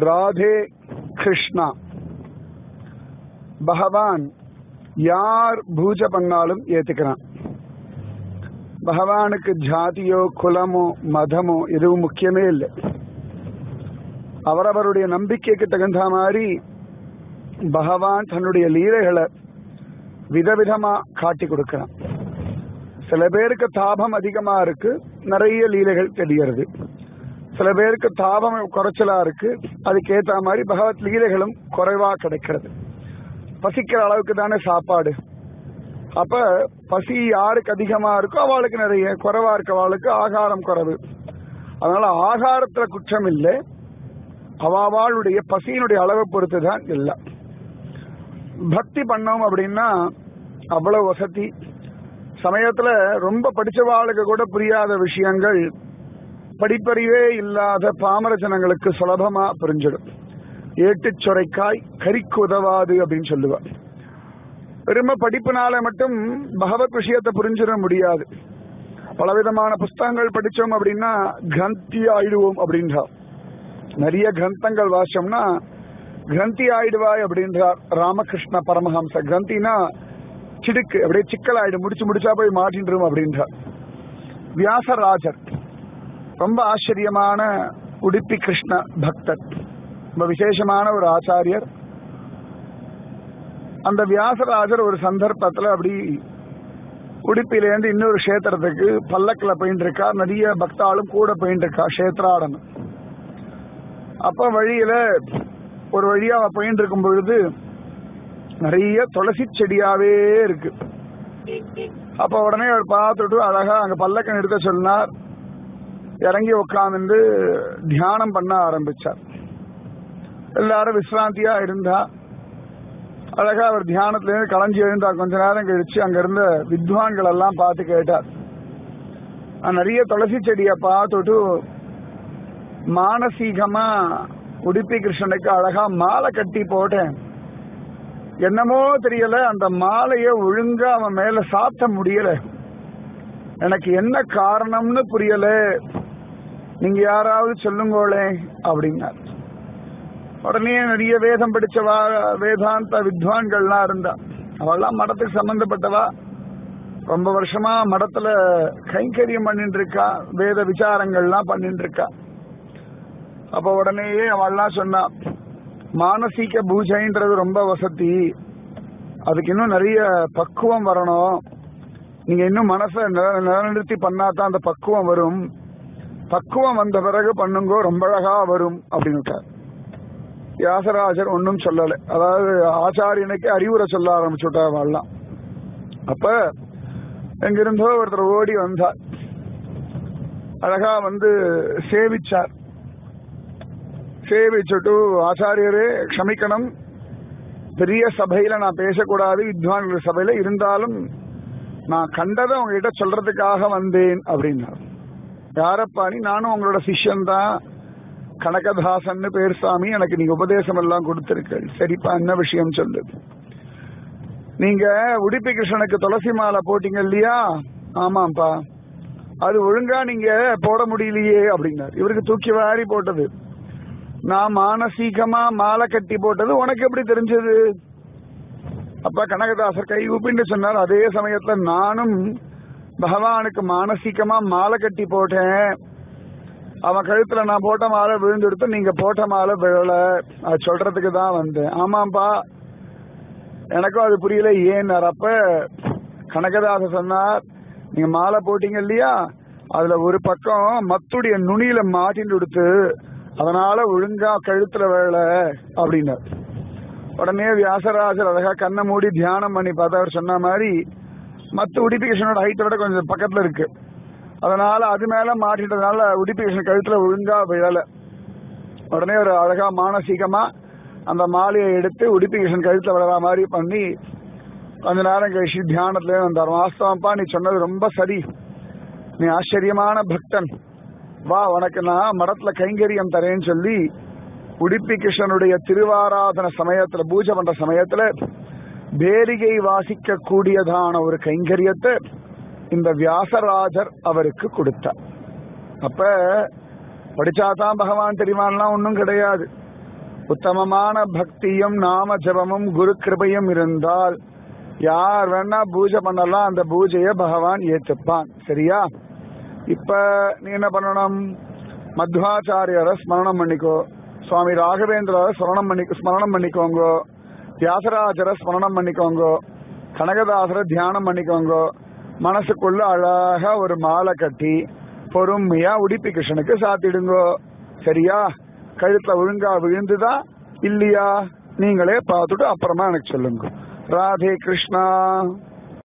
ராதே கிருஷ்ணா பகவான் யார் பூஜை பண்ணாலும் ஏத்துக்கிறான் பகவானுக்கு ஜாதியோ குலமோ மதமோ எதுவும் முக்கியமே இல்லை அவரவருடைய நம்பிக்கைக்கு தகுந்த மாதிரி பகவான் தன்னுடைய லீலைகளை விதவிதமா காட்டி கொடுக்கிறான் சில பேருக்கு தாபம் அதிகமா இருக்கு நிறைய லீலைகள் தெரியறது சில பேருக்கு தாபம் குறைச்சலா இருக்கு அதுக்கு ஏத்த மாதிரி பகவத் லீலைகளும் குறைவா கிடைக்கிறது பசிக்கிற அளவுக்கு தானே சாப்பாடு அப்ப பசி யாருக்கு அதிகமா இருக்கோ அவளுக்கு நிறைய குறைவா இருக்கவாளுக்கு ஆகாரம் குறைவு அதனால ஆகாரத்துல குற்றம் இல்லை அவாவாளுடைய பசியினுடைய அளவை பொறுத்து தான் எல்லாம் பக்தி பண்ணோம் அப்படின்னா அவ்வளவு வசதி சமயத்துல ரொம்ப படிச்சவாளுக்கு கூட புரியாத விஷயங்கள் படிப்பறிவே இல்லாத பாமர ஜனங்களுக்கு சுலபமா புரிஞ்சிடும் ஏட்டுச் சொரைக்காய் கறிக்கு உதவாது அப்படின்னு சொல்லுவார் பெருமை படிப்புனால மட்டும் பகவத் விஷயத்தை புரிஞ்சிட முடியாது பலவிதமான புஸ்தகங்கள் படிச்சோம் அப்படின்னா கிரந்தி ஆயிடுவோம் அப்படின்றா நிறைய கிரந்தங்கள் வாசிச்சோம்னா கிரந்தி ஆயிடுவாய் அப்படின்றார் ராமகிருஷ்ண பரமஹம்ச கிரந்தினா சிடுக்கு அப்படியே சிக்கல் ஆயிடும் முடிச்சு முடிச்சா போய் மாட்டின்றும் அப்படின்றார் வியாசராஜர் ரொம்ப ஆச்சரியமான உடுப்பி கிருஷ்ண பக்தர் ரொம்ப விசேஷமான ஒரு ஆச்சாரியர் அந்த வியாசராஜர் ஒரு சந்தர்ப்பத்துல அப்படி உடுப்பிலேருந்து இன்னொரு கஷேத்திரத்துக்கு பல்லக்கில் போயிட்டு இருக்கா நிறைய பக்தாளும் கூட போயிட்டு இருக்கா கஷேத்ராடன் அப்ப வழியில ஒரு வழியா அவ போயிட்டு இருக்கும் பொழுது நிறைய துளசி செடியாவே இருக்கு அப்ப உடனே அவர் பார்த்துட்டு அழகா அங்க பல்லக்கன் எடுக்க சொன்னார் இறங்கி உட்காந்துட்டு தியானம் பண்ண ஆரம்பிச்சார் எல்லாரும் விசிராந்தியா இருந்தா அழகா அவர் தியானத்துல இருந்து களைஞ்சி எழுந்தா கொஞ்ச நேரம் கழிச்சு அங்க இருந்த வித்வான்கள் எல்லாம் பார்த்து கேட்டார் நான் நிறைய துளசி செடியை பார்த்துட்டு மானசீகமா உடுப்பி கிருஷ்ணனுக்கு அழகா மாலை கட்டி போட்டேன் என்னமோ தெரியல அந்த மாலைய ஒழுங்கா அவன் மேல சாத்த முடியல எனக்கு என்ன காரணம்னு புரியல நீங்க யாராவது சொல்லுங்களே அப்படின்னார் உடனே நிறைய வேதம் படிச்சவா வேதாந்த வித்வான்கள்லாம் இருந்தா அவெல்லாம் மடத்துக்கு சம்பந்தப்பட்டவா ரொம்ப வருஷமா மடத்துல கைங்கரியம் பண்ணிட்டு இருக்கா வேத விசாரங்கள்லாம் பண்ணிட்டு இருக்கா அப்ப உடனேயே அவள்லாம் சொன்னா மானசீக பூஜைன்றது ரொம்ப வசதி அதுக்கு இன்னும் நிறைய பக்குவம் வரணும் நீங்க இன்னும் மனசை நில- நிலைநிறுத்தி பண்ணாதான் அந்த பக்குவம் வரும் பக்குவம் வந்த பிறகு பண்ணுங்கோ ரொம்ப அழகா வரும் அப்படின்னு வியாசராஜர் ஒன்னும் சொல்லல அதாவது ஆச்சாரியனுக்கு அறிவுரை சொல்ல ஆரம்பிச்சுட்டா வாழலாம் அப்ப எங்கிருந்தோ ஒருத்தர் ஓடி வந்தார் அழகா வந்து சேவிச்சார் சேவிச்சுட்டு ஆச்சாரியரே க்ஷமிக்கணும் பெரிய சபையில நான் பேசக்கூடாது வித்வான்கள் சபையில இருந்தாலும் நான் கண்டதை உங்ககிட்ட சொல்றதுக்காக வந்தேன் அப்படின்னார் யாரப்பா நீ நானும் உங்களோட சிஷ்யன் தான் கனகதாசன் பேர் சாமி எனக்கு நீங்க உபதேசம் எல்லாம் கொடுத்திருக்கீள் சரிப்பா என்ன விஷயம் சொல்லு நீங்க உடுப்பி கிருஷ்ணனுக்கு துளசி மாலை போட்டீங்க இல்லையா ஆமாப்பா அது ஒழுங்கா நீங்க போட முடியலையே அப்படின்னார் இவருக்கு தூக்கி வாரி போட்டது நான் மானசீகமா மாலை கட்டி போட்டது உனக்கு எப்படி தெரிஞ்சது அப்ப கனகதாசர் கை கூப்பின்னு சொன்னார் அதே சமயத்துல நானும் பகவானுக்கு மானசீகமா மாலை கட்டி போட்டேன் அவன் கழுத்துல நான் போட்ட மாலை விழுந்துடுத்து நீங்க போட்ட மாலை விழல அது சொல்றதுக்கு தான் வந்தேன் ஆமாப்பா எனக்கும் அது புரியல ஏன்னார் அப்ப கனகதாச சொன்னார் நீங்க மாலை போட்டீங்க இல்லையா அதுல ஒரு பக்கம் மத்துடைய நுனியில மாட்டின்னு கொடுத்து அதனால ஒழுங்கா கழுத்துல வேலை அப்படின்னார் உடனே வியாசராஜர் அழகா கண்ணை மூடி தியானம் பண்ணி பார்த்தா அவர் சொன்ன மாதிரி மத்த உடிபிகேஷனோட ஹைட்டை விட கொஞ்சம் பக்கத்துல இருக்கு அதனால அது மேல மாட்டிட்டதுனால உடிபிகேஷன் கழுத்துல ஒழுங்கா விழல உடனே ஒரு அழகா மானசீகமா அந்த மாலையை எடுத்து உடிபிகேஷன் கழுத்துல விழற மாதிரி பண்ணி கொஞ்ச நேரம் கழிச்சு தியானத்துல வந்தார் வாஸ்தவம்ப்பா நீ சொன்னது ரொம்ப சரி நீ ஆச்சரியமான பக்தன் வா உனக்கு நான் மடத்துல கைங்கரியம் தரேன்னு சொல்லி உடுப்பி கிருஷ்ணனுடைய திருவாராதன சமயத்துல பூஜை பண்ற சமயத்துல பேரிகை வாசிக்க கூடியதான ஒரு கைங்கரியத்தை இந்த வியாசராஜர் அவருக்கு கொடுத்தார் அப்ப படிச்சாதான் பகவான் தெரியுமான்லாம் ஒன்றும் கிடையாது உத்தமமான பக்தியும் நாம ஜபமும் குரு கிருபையும் இருந்தால் யார் வேணா பூஜை பண்ணலாம் அந்த பூஜையை பகவான் ஏத்துப்பான் சரியா இப்ப நீ என்ன பண்ணணும் மத்வாச்சாரியரை ஸ்மரணம் பண்ணிக்கோ சுவாமி ராகவேந்திரரை ஸ்மரணம் பண்ணி ஸ்மரணம் பண்ணிக்கோங்க வியாசராஜரை ஸ்மரணம் பண்ணிக்கோங்க கனகதாசரை தியானம் பண்ணிக்கோங்க மனசுக்குள்ள அழகா ஒரு மாலை கட்டி பொறுமையா உடுப்பி கிருஷ்ணனுக்கு சாத்திடுங்கோ சரியா கழுத்துல ஒழுங்கா விழுந்துதா இல்லையா நீங்களே பார்த்துட்டு அப்புறமா எனக்கு சொல்லுங்க ராதே கிருஷ்ணா